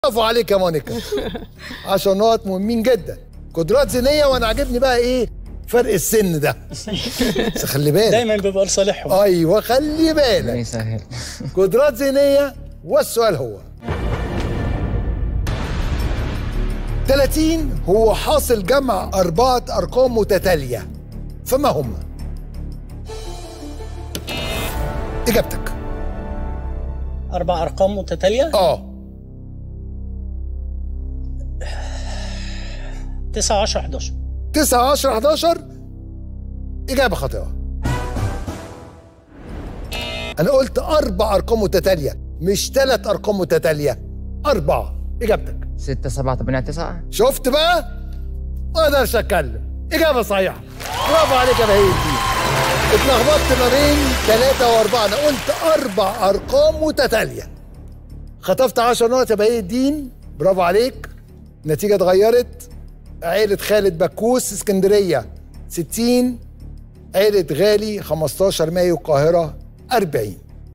برافو عليك يا مونيكا 10 نقط مهمين جدا قدرات ذهنيه وانا عاجبني بقى ايه فرق السن ده بس خلي بالك دايما بيبقى لصالحهم ايوه خلي بالك يسهل قدرات ذهنيه والسؤال هو 30 هو حاصل جمع أربعة أرقام متتالية فما هم؟ إجابتك اربع ارقام متتاليه آه 9 10 11 9 10 11 إجابة خاطئة أنا قلت أربع أرقام متتالية مش ثلاث أرقام متتالية أربعة إجابتك 6 7 8 9 شفت بقى؟ ما اقدرش اتكلم اجابه صحيحه برافو عليك يا بهيج دي اتلخبطت ما بين ثلاثة وأربعة أنا قلت أربع أرقام متتالية خطفت 10 نقط يا بهي الدين برافو عليك النتيجة اتغيرت عيلة خالد بكوس اسكندرية 60 عيلة غالي 15 مايو القاهرة 40